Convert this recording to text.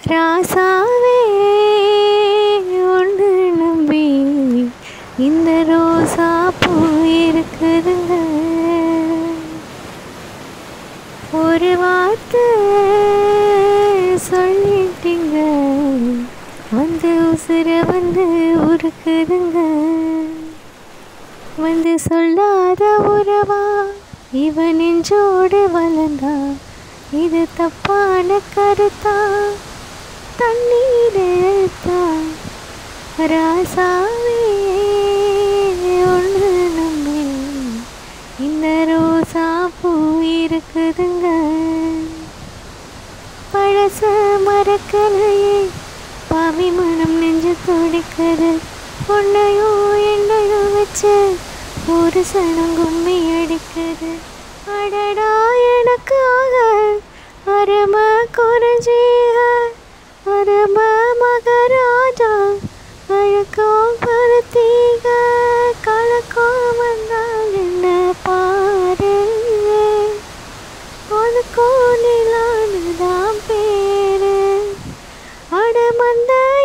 ராசாவே ஒன்று நம்பி இந்த ரோசா பூ இருக்குதுங்க ஒரு வார்த்தை சொல்லிட்டீங்க வந்து உசுர வந்து உருக்குதுங்க வந்து சொல்லாத உறவா இவன் நெஞ்சோடு வளர்ந்தா இது தப்பான கருத்தா தண்ணீர் எழுத்தா ராசாவே ஒன்று நம்பி இந்த ரோசா பூ இருக்குதுங்க பழச மறக்கலையே பாவி மனம் நெஞ்சு துடிக்குது உன்னையோ என்னையோ வச்சு ஒரு சனம் கும்மி அடிக்குது அடடா எனக்காக அரம குறைஞ்சீக அரம மகராஜா அழக்கம் பருத்தீக கலக்கம் வந்தால் என்ன பாரு அதுக்கும் நிலானுதான் பேரு அட மந்த